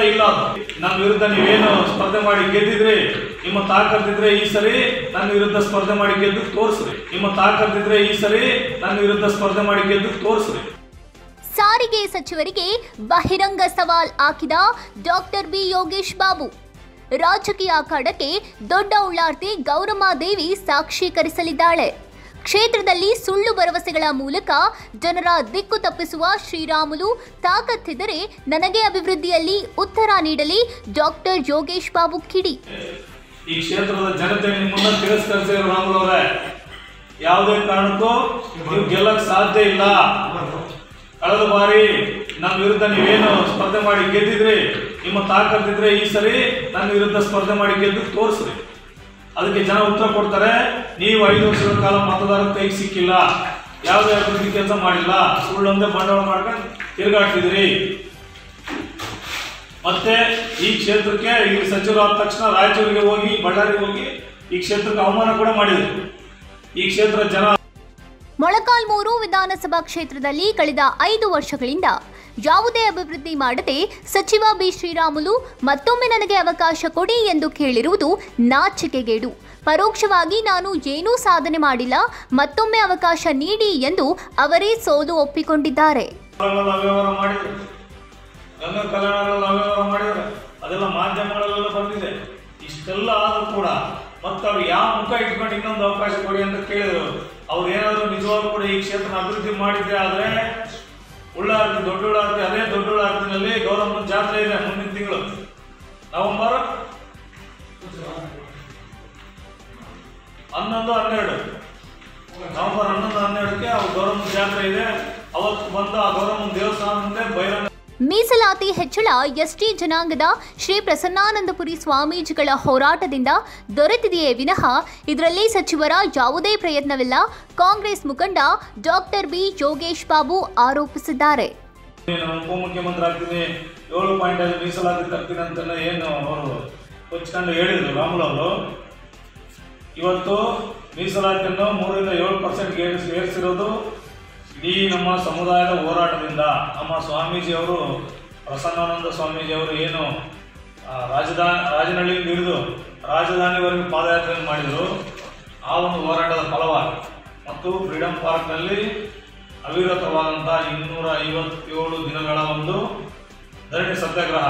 ಇಲ್ಲ ಅದು ನನ್ನ ವಿರುದ್ಧ ನೀವೇನು ಸ್ಪರ್ಧೆ ಮಾಡಿ ಗೆದ್ದಿದ್ರಿ ನಿಮ್ಮ ತಾಕತ್ತಿದ್ರೆ ಈ ಸರಿ ನನ್ನ ವಿರುದ್ಧ ಸ್ಪರ್ಧೆ ಮಾಡಿ ಗೆದ್ದು ತೋರಿಸ್ರಿ ನಿಮ್ಮ ತಾಕತ್ತಿದ್ರೆ ಈ ಸರಿ ನನ್ನ ವಿರುದ್ಧ ಸ್ಪರ್ಧೆ ಮಾಡಿ ಗೆದ್ದು ತೋರಿಸ್ರಿ ಸಾರಿಗೆ ಸಚಿವರಿಗೆ ಬಹಿರಂಗ ಸವಾಲ್ ಹಾಕಿದ ಡಾಕ್ಟರ್ ಬಿ ಯೋಗೇಶ್ ಬಾಬು ರಾಜಕೀಯ ಅಖಾಡಕ್ಕೆ ದೊಡ್ಡ ಉಳ್ಳಾರ್ತಿ ಗೌರಮಾದೇವಿ ಸಾಕ್ಷೀಕರಿಸಲಿದ್ದಾಳೆ ಕ್ಷೇತ್ರದಲ್ಲಿ ಸುಳ್ಳು ಭರವಸೆಗಳ ಮೂಲಕ ಜನರ ದಿಕ್ಕು ತಪ್ಪಿಸುವ ಶ್ರೀರಾಮುಲು ತಾಕತ್ತಿದ್ದರೆ ನನಗೆ ಅಭಿವೃದ್ಧಿಯಲ್ಲಿ ಉತ್ತರ ನೀಡಲಿ ಡಾಕ್ಟರ್ ಯೋಗೇಶ್ ಬಾಬು ಕಿಡಿ ಈ ಕ್ಷೇತ್ರದ ಜನತೆ ನಿಮ್ಮನ್ನ ತಿರಸ್ಕರಿಸಿದ್ರು ರಾಮುಲು ಅವರೇ ಯಾವುದೇ ಕಾರಣಕ್ಕೂ ನೀವು ಗೆಲ್ಲಕ್ ಸಾಧ್ಯ ಇಲ್ಲ ಕಳೆದ ಬಾರಿ ನನ್ನ ವಿರುದ್ಧ ನೀವೇನು ಸ್ಪರ್ಧೆ ಮಾಡಿ ಗೆದ್ದಿದ್ರಿ ನಿಮ್ಮ ತಾಕತ್ತಿದ್ರೆ ಈ ಸರಿ ನನ್ನ ವಿರುದ್ಧ ಸ್ಪರ್ಧೆ ಮಾಡಿ ಗೆದ್ದು ತೋರಿಸ್ರಿ ಅದಕ್ಕೆ ಜನ ಉತ್ತರ ಕೊಡ್ತಾರೆ ನೀವು ಐದು ವರ್ಷಗಳ ಕಾಲ ಮತದಾರರ ಕೈಗೆ ಸಿಕ್ಕಿಲ್ಲ ಯಾವುದೇ ಅಭಿವೃದ್ಧಿ ಕೆಲಸ ಮಾಡಿಲ್ಲ ಸುಳ್ಳೊಂದೇ ಬಂಡವಾಳ ಮಾಡ್ಕೊಂಡು ತಿರುಗಾಡ್ತಿದ್ದೀರಿ ಮತ್ತೆ ಈ ಕ್ಷೇತ್ರಕ್ಕೆ ಇಲ್ಲಿ ಸಚಿವರಾದ ತಕ್ಷಣ ರಾಯಚೂರಿಗೆ ಹೋಗಿ ಬಳ್ಳಾರಿಗೆ ಹೋಗಿ ಈ ಕ್ಷೇತ್ರಕ್ಕೆ ಅವಮಾನ ಕೂಡ ಮಾಡಿದ್ರು ಈ ಕ್ಷೇತ್ರ ಜನ ಮೊಳಕಾಲ್ಮೂರು ವಿಧಾನಸಭಾ ಕ್ಷೇತ್ರದಲ್ಲಿ ಕಳೆದ ಐದು ವರ್ಷಗಳಿಂದ ಯಾವುದೇ ಅಭಿವೃದ್ಧಿ ಮಾಡದೆ ಸಚಿವ ಬಿ ಶ್ರೀರಾಮುಲು ಮತ್ತೊಮ್ಮೆ ನನಗೆ ಅವಕಾಶ ಕೊಡಿ ಎಂದು ಕೇಳಿರುವುದು ನಾಚಿಕೆಗೇಡು ಪರೋಕ್ಷವಾಗಿ ನಾನು ಏನೂ ಸಾಧನೆ ಮಾಡಿಲ್ಲ ಮತ್ತೊಮ್ಮೆ ಅವಕಾಶ ನೀಡಿ ಎಂದು ಅವರೇ ಸೋಲು ಒಪ್ಪಿಕೊಂಡಿದ್ದಾರೆ ಕಲ್ಯಾಣಗಳಲ್ಲಿ ಅವ್ಯವಹಾರ ಮಾಡಿದ್ರು ಗಂಗಾ ಕಲ್ಯಾಣಗಳಲ್ಲಿ ಅವ್ಯವಹಾರ ಮಾಡಿದ್ರು ಅದೆಲ್ಲ ಮಾಧ್ಯಮಗಳಲ್ಲೆಲ್ಲ ಬಂದಿದೆ ಇಷ್ಟೆಲ್ಲ ಆದ್ರೂ ಕೂಡ ಮತ್ತೆ ಅವ್ರು ಯಾವ ಮುಖ ಇಟ್ಕೊಂಡು ಇನ್ನೊಂದು ಅವಕಾಶ ಕೊಡಿ ಅಂತ ಕೇಳಿದ್ರು ಅವ್ರು ಏನಾದ್ರು ನಿಜವಾಗ್ಲೂ ಕೂಡ ಈ ಕ್ಷೇತ್ರ ಅಭಿವೃದ್ಧಿ ಮಾಡಿದ್ರೆ ಆದ್ರೆ ಉಳ್ಳಾರ್ತಿ ದೊಡ್ಡ ಉಳ್ಳಾರ್ತಿ ಅದೇ ದೊಡ್ಡ ಉಳ್ಳಾರ್ತಿನಲ್ಲಿ ಗೌರಮ್ಮನ ಜಾತ್ರೆ ಇದೆ ಮುಂದಿನ ತಿಂಗಳು ನವೆಂಬರ್ ಹನ್ನೊಂದು ಹನ್ನೆರಡು ನವೆಂಬರ್ ಹನ್ನೊಂದು ಹನ್ನೆರಡಕ್ಕೆ ಅವ್ರ ಗೌರಮ್ಮನ ಜಾತ್ರೆ ಇದೆ ಅವತ್ತು ಬಂದು ಆ ಗೌರಮ್ಮನ ದೇವಸ್ಥಾನ ಮುಂದೆ ಬಹಿರಂಗ ಮೀಸಲಾತಿ ಹೆಚ್ಚಳ ಎಸ್ಟಿ ಜನಾಂಗದ ಶ್ರೀ ಪ್ರಸನ್ನಾನಂದಪುರಿ ಸ್ವಾಮೀಜಿಗಳ ಹೋರಾಟದಿಂದ ದೊರೆತಿದೆಯೇ ವಿನಃ ಇದರಲ್ಲಿ ಸಚಿವರ ಯಾವುದೇ ಪ್ರಯತ್ನವಿಲ್ಲ ಕಾಂಗ್ರೆಸ್ ಮುಖಂಡ ಡಾಕ್ಟರ್ ಬಿ ಯೋಗೇಶ್ ಬಾಬು ಆರೋಪಿಸಿದ್ದಾರೆ ನಾನು ಉಪಮುಖ್ಯಮಂತ್ರಿ ಆಗ್ತೀನಿ ಏಳು ಪಾಯಿಂಟ್ ಐದು ಮೀಸಲಾತಿ ತರ್ತೀನಿ ಅಂತೆಲ್ಲ ಏನು ಅವರು ಕೊಚ್ಕೊಂಡು ಹೇಳಿದ್ರು ರಾಮುಲು ಅವರು ಇವತ್ತು ಮೀಸಲಾತಿಯನ್ನು ಮೂರರಿಂದ ಏಳು ಪರ್ಸೆಂಟ್ ಏರಿಸಿರೋದು ಇಡೀ ನಮ್ಮ ಸಮುದಾಯದ ಹೋರಾಟದಿಂದ ನಮ್ಮ ಸ್ವಾಮೀಜಿಯವರು ಪ್ರಸನ್ನಾನಂದ ಸ್ವಾಮೀಜಿಯವರು ಏನು ಆ, ರಾಜಧಾನಿ ರಾಜನಹಳ್ಳಿಯಿಂದ ಹಿಡಿದು ರಾಜಧಾನಿವರೆಗೆ ಪಾದಯಾತ್ರೆಯನ್ನು ಮಾಡಿದರು ಆ ಒಂದು ಹೋರಾಟದ ಫಲವಾಗಿ ಮತ್ತು ಫ್ರೀಡಂ ಪಾರ್ಕ್ನಲ್ಲಿ ಅವಿರತವಾದಂಥ ಇನ್ನೂರ ಐವತ್ತೇಳು ದಿನಗಳ ಒಂದು ಧರಣಿ ಸತ್ಯಾಗ್ರಹ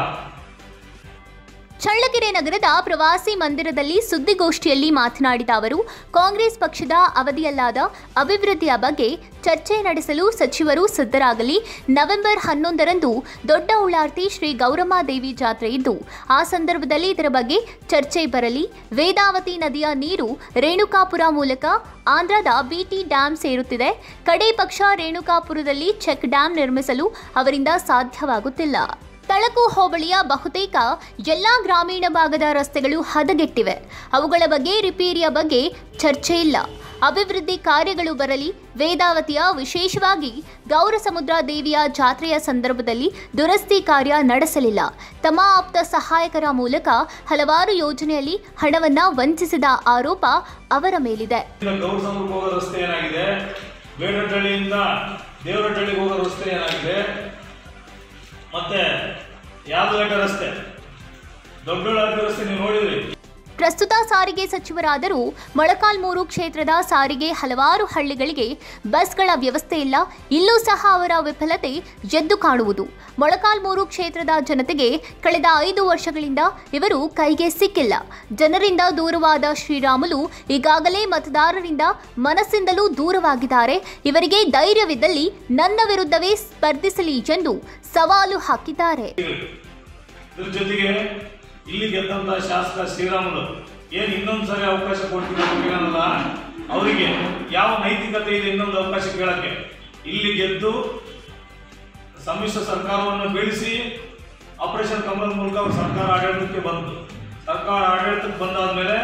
ಚಳ್ಳಕೆರೆ ನಗರದ ಪ್ರವಾಸಿ ಮಂದಿರದಲ್ಲಿ ಸುದ್ದಿಗೋಷ್ಠಿಯಲ್ಲಿ ಮಾತನಾಡಿದ ಅವರು ಕಾಂಗ್ರೆಸ್ ಪಕ್ಷದ ಅವಧಿಯಲ್ಲಾದ ಅಭಿವೃದ್ಧಿಯ ಬಗ್ಗೆ ಚರ್ಚೆ ನಡೆಸಲು ಸಚಿವರು ಸಿದ್ಧರಾಗಲಿ ನವೆಂಬರ್ ಹನ್ನೊಂದರಂದು ದೊಡ್ಡ ಉಳ್ಳಾರ್ತಿ ಶ್ರೀ ಗೌರಮಾದೇವಿ ಜಾತ್ರೆ ಇದ್ದು ಆ ಸಂದರ್ಭದಲ್ಲಿ ಇದರ ಬಗ್ಗೆ ಚರ್ಚೆ ಬರಲಿ ವೇದಾವತಿ ನದಿಯ ನೀರು ರೇಣುಕಾಪುರ ಮೂಲಕ ಆಂಧ್ರದ ಬಿಟಿ ಡ್ಯಾಂ ಸೇರುತ್ತಿದೆ ಕಡೇ ಪಕ್ಷ ರೇಣುಕಾಪುರದಲ್ಲಿ ಚೆಕ್ ಡ್ಯಾಂ ನಿರ್ಮಿಸಲು ಅವರಿಂದ ಸಾಧ್ಯವಾಗುತ್ತಿಲ್ಲ ತಳಕು ಹೋಬಳಿಯ ಬಹುತೇಕ ಎಲ್ಲ ಗ್ರಾಮೀಣ ಭಾಗದ ರಸ್ತೆಗಳು ಹದಗೆಟ್ಟಿವೆ ಅವುಗಳ ಬಗ್ಗೆ ರಿಪೇರಿಯ ಬಗ್ಗೆ ಚರ್ಚೆ ಇಲ್ಲ ಅಭಿವೃದ್ಧಿ ಕಾರ್ಯಗಳು ಬರಲಿ ವೇದಾವತಿಯ ವಿಶೇಷವಾಗಿ ಗೌರಸಮುದ್ರ ದೇವಿಯ ಜಾತ್ರೆಯ ಸಂದರ್ಭದಲ್ಲಿ ದುರಸ್ತಿ ಕಾರ್ಯ ನಡೆಸಲಿಲ್ಲ ತಮ್ಮ ಆಪ್ತ ಸಹಾಯಕರ ಮೂಲಕ ಹಲವಾರು ಯೋಜನೆಯಲ್ಲಿ ಹಣವನ್ನ ವಂಚಿಸಿದ ಆರೋಪ ಅವರ ಮೇಲಿದೆ ಈಗ ಗೌರಸಮುದ್ರಕ್ಕೆ ಹೋಗೋ ರಸ್ತೆ ಏನಾಗಿದೆ ಬೇಡರಹಳ್ಳಿಯಿಂದ ದೇವರಹಳ್ಳಿಗೆ ಹೋಗೋ ರಸ್ತೆ ಏನಾಗಿದೆ ಮತ್ತೆ ಯಾದಗಟ್ಟ ರಸ್ತೆ ದೊಡ್ಡಬಳ್ಳಾಪುರ ರಸ್ತೆ ನೀವು ನೋಡಿದ್ರಿ ಪ್ರಸ್ತುತ ಸಾರಿಗೆ ಸಚಿವರಾದರೂ ಮೊಳಕಾಲ್ಮೂರು ಕ್ಷೇತ್ರದ ಸಾರಿಗೆ ಹಲವಾರು ಹಳ್ಳಿಗಳಿಗೆ ಬಸ್ಗಳ ವ್ಯವಸ್ಥೆ ಇಲ್ಲ ಇಲ್ಲೂ ಸಹ ಅವರ ವಿಫಲತೆ ಎದ್ದು ಕಾಣುವುದು ಮೊಳಕಾಲ್ಮೂರು ಕ್ಷೇತ್ರದ ಜನತೆಗೆ ಕಳೆದ ಐದು ವರ್ಷಗಳಿಂದ ಇವರು ಕೈಗೆ ಸಿಕ್ಕಿಲ್ಲ ಜನರಿಂದ ದೂರವಾದ ಶ್ರೀರಾಮುಲು ಈಗಾಗಲೇ ಮತದಾರರಿಂದ ಮನಸ್ಸಿಂದಲೂ ದೂರವಾಗಿದ್ದಾರೆ ಇವರಿಗೆ ಧೈರ್ಯವಿದ್ದಲ್ಲಿ ನನ್ನ ವಿರುದ್ಧವೇ ಸ್ಪರ್ಧಿಸಲಿ ಎಂದು ಸವಾಲು ಹಾಕಿದ್ದಾರೆ ಇದ್ರ ಜೊತೆಗೆ ಇಲ್ಲಿ ಗೆದ್ದಂತ ಶಾಸಕ ಶ್ರೀರಾಮುಲು ಏನ್ ಇನ್ನೊಂದ್ ಸರಿ ಅವಕಾಶ ಕೊಡ್ತೀನಿ ಅನ್ನಲ್ಲ ಅವರಿಗೆ ಯಾವ ನೈತಿಕತೆ ಇದೆ ಇನ್ನೊಂದು ಅವಕಾಶ ಕೇಳಕ್ಕೆ ಇಲ್ಲಿ ಗೆದ್ದು ಸಮ್ಮಿಶ್ರ ಸರ್ಕಾರವನ್ನು ಬೆಳೆಸಿ ಆಪರೇಷನ್ ಕಮಲದ ಮೂಲಕ ಅವ್ರು ಸರ್ಕಾರ ಆಡಳಿತಕ್ಕೆ ಬಂತು ಸರ್ಕಾರ ಆಡಳಿತಕ್ಕೆ ಬಂದಾದ್ಮೇಲೆ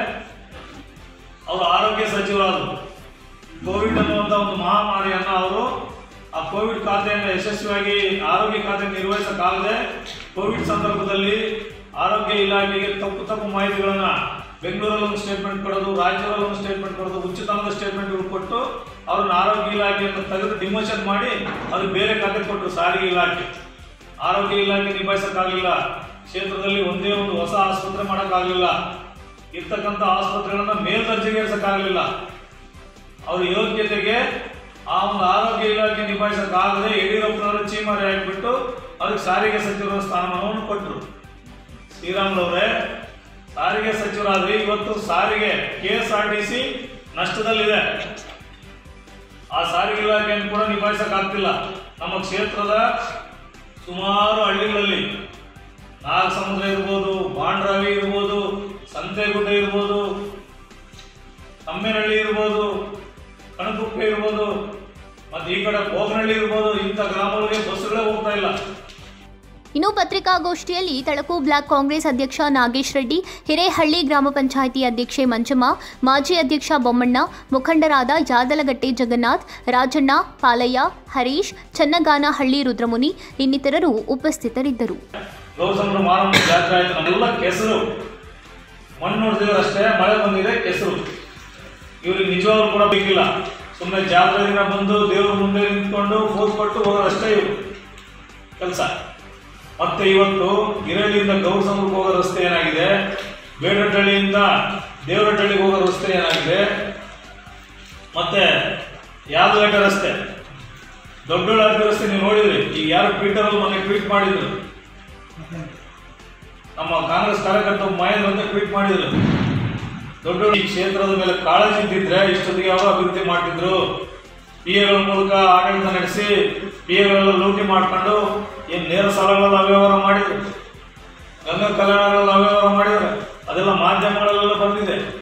ಅವರು ಆರೋಗ್ಯ ಸಚಿವರಾದರು ಕೋವಿಡ್ ಅನ್ನುವಂಥ ಒಂದು ಮಹಾಮಾರಿಯನ್ನು ಅವರು ಆ ಕೋವಿಡ್ ಖಾತೆಯನ್ನು ಯಶಸ್ವಿಯಾಗಿ ಆರೋಗ್ಯ ಖಾತೆ ನಿರ್ವಹಿಸಕ್ಕಾಗದೆ ಕೋವಿಡ್ ಸಂದರ್ಭದಲ್ಲಿ ಆರೋಗ್ಯ ಇಲಾಖೆಗೆ ತಪ್ಪು ತಪ್ಪು ಮಾಹಿತಿಗಳನ್ನ ಬೆಂಗಳೂರಲ್ಲಿ ಒಂದು ಸ್ಟೇಟ್ಮೆಂಟ್ ಕೊಡೋದು ರಾಜ್ಯದಲ್ಲಿ ಒಂದು ಸ್ಟೇಟ್ಮೆಂಟ್ ಕೊಡೋದು ಉಚಿತವಾದ ಸ್ಟೇಟ್ಮೆಂಟ್ಗಳು ಕೊಟ್ಟು ಅವ್ರನ್ನ ಆರೋಗ್ಯ ಇಲಾಖೆಯನ್ನು ತೆಗೆದು ಡಿಮೋಷನ್ ಮಾಡಿ ಅದು ಬೇರೆ ಖಾತೆ ಕೊಟ್ಟರು ಸಾರಿಗೆ ಇಲಾಖೆ ಆರೋಗ್ಯ ಇಲಾಖೆ ನಿಭಾಯಿಸಕ್ಕಾಗಲಿಲ್ಲ ಕ್ಷೇತ್ರದಲ್ಲಿ ಒಂದೇ ಒಂದು ಹೊಸ ಆಸ್ಪತ್ರೆ ಮಾಡೋಕ್ಕಾಗಲಿಲ್ಲ ಇರ್ತಕ್ಕಂಥ ಆಸ್ಪತ್ರೆಗಳನ್ನ ಮೇಲ್ದರ್ಜೆಗೇರಿಸಕ್ಕಾಗಲಿಲ್ಲ ಅವ್ರ ಯೋಗ್ಯತೆಗೆ ಆ ಒಂದು ಆರೋಗ್ಯ ಇಲಾಖೆ ನಿಭಾಯಿಸಕ್ಕಾಗದೆ ಯಡಿಯೂರಪ್ಪನವರು ಚೀಮಾರಿ ಹಾಕಿಬಿಟ್ಟು ಅದಕ್ಕೆ ಸಾರಿಗೆ ಸಚಿವರ ಸ್ಥಾನಮಾನವನ್ನು ಕೊಟ್ಟರು ಶ್ರೀರಾಮುಲವರೇ ಸಾರಿಗೆ ಸಚಿವರಾದ್ರೆ ಇವತ್ತು ಸಾರಿಗೆ K S R T C ನಷ್ಟದಲ್ಲಿದೆ ಆ ಸಾರಿಗೆ ಇಲಾಖೆಯನ್ನು ಕೂಡ ನಿಭಾಯಿಸಕ್ಕಾಗ್ತಿಲ್ಲ ನಮ್ಮ ಕ್ಷೇತ್ರದ ಸುಮಾರು ಹಳ್ಳಿಗಳಲ್ಲಿ ನಾಗ ಸಮುದ್ರ ಇರ್ಬೋದು ಬಾಂಡ್ರಾವಿ ಇರ್ಬೋದು ಸಂತೆಗುಡ್ಡ ಇರ್ಬೋದು ತಮ್ಮೇನಹಳ್ಳಿ ಇರ್ಬೋದು ಕಣಕುಪ್ಪೆ ಇರ್ಬೋದು ಮತ್ತೆ ಈ ಕಡೆ ಬೋಗನಹಳ್ಳಿ ಇರ್ಬೋದು ಇಂಥ ಗ್ರಾಮಗಳಿಗೆ ಬಸ್ಸುಗಳೇ ಹೋಗ್ತಾ ಇಲ್ಲ ಇನ್ನು ಪತ್ರಿಕಾಗೋಷ್ಠಿಯಲ್ಲಿ ತಳಕು ಬ್ಲಾಕ್ ಕಾಂಗ್ರೆಸ್ ಅಧ್ಯಕ್ಷ ನಾಗೇಶ್ ರೆಡ್ಡಿ ಹಿರೇಹಳ್ಳಿ ಗ್ರಾಮ ಪಂಚಾಯಿತಿ ಅಧ್ಯಕ್ಷೆ ಮಂಜಮ್ಮ ಮಾಜಿ ಅಧ್ಯಕ್ಷ ಬೊಮ್ಮಣ್ಣ ಮುಖಂಡರಾದ ಯಾದಲಗಟ್ಟೆ ಜಗನ್ನಾಥ್ ರಾಜಣ್ಣ ಪಾಲಯ್ಯ ಹರೀಶ್ ಚನ್ನಗಾನಹಳ್ಳಿ ರುದ್ರಮುನಿ ಇನ್ನಿತರರು ಉಪಸ್ಥಿತರಿದ್ದರು ಗೌಸಮರ ಮಾರಮ್ಮ ಜಾತ್ರೆ ಆಯ್ತು ನಮ್ಮೆಲ್ಲ ಕೆಸರು ಮಣ್ಣು ನೋಡ್ತಿದ್ರೆ ಅಷ್ಟೇ ಮಳೆ ಬಂದಿದೆ ಕೆಸರು ಇವ್ರಿಗೆ ನಿಜವಾಗ್ಲೂ ಕೂಡ ಬೇಕಿಲ್ಲ ಸುಮ್ಮನೆ ಜಾತ್ರೆ ದಿನ ಬಂದು ದೇವ್ರ ಮುಂದೆ ನಿಂತ್ಕೊಂಡು ಫೋಸ್ ಕೊಟ್ಟು ಹೋಗೋದಷ್ಟೇ ಇವರು ಕೆಲಸ ಮತ್ತೆ ಇವತ್ತು ಹಿರೇಳಿಯಿಂದ ಗೌಸಮುಖಕ್ಕೆ ಹೋಗೋ ರಸ್ತೆ ಏನಾಗಿದೆ ಬೇಡಟ್ಟಳ್ಳಿಯಿಂದ ದೇವರಟ್ಟಳ್ಳಿಗೆ ಹೋಗೋ ರಸ್ತೆ ಏನಾಗಿದೆ ಮತ್ತೆ ಯಾದಗಟ್ಟೆ ರಸ್ತೆ ದೊಡ್ಡಬಳ್ಳಾಪುರ ರಸ್ತೆ ನೀವು ನೋಡಿದ್ರಿ ಈಗ ಯಾರು ಟ್ವಿಟರ್ ಅಲ್ಲಿ ಮೊನ್ನೆ ಟ್ವೀಟ್ ಮಾಡಿದ್ರು ನಮ್ಮ ಕಾಂಗ್ರೆಸ್ ಕಾರ್ಯಕರ್ತ ಮಹೇಂದ್ರ ಅಂತ ಟ್ವೀಟ್ ಮಾಡಿದ್ರು ದೊಡ್ಡ ಈ ಕ್ಷೇತ್ರದ ಮೇಲೆ ಕಾಳಜಿ ಇದ್ದಿದ್ರೆ ಇಷ್ಟೊತ್ತಿಗೆ ಅವರು ಅಭಿವೃದ್ಧಿ ಮಾಡ್ತಿದ್ರು ಪಿ ಎಗಳ ಮೂಲಕ ಆಡಳಿತ ನಡೆಸಿ ಪಿ ಎಗಳೆಲ್ಲ ಲೂಟಿ ಮಾಡ್ಕೊಂಡು ಏನ್ ನೇರ ಸಾಲಗಳೆಲ್ಲ ಅವ್ಯವಹಾರ ಮಾಡಿದ್ರು ಗಂಗಾ ಕಲ್ಯಾಣಗಳೆಲ್ಲ ಅವ್ಯವಹಾರ ಮಾಡಿದ್ರು ಅದೆಲ್ಲ ಮಾಧ್ಯಮಗಳಲ್ಲೆಲ್ಲ ಬಂದಿದೆ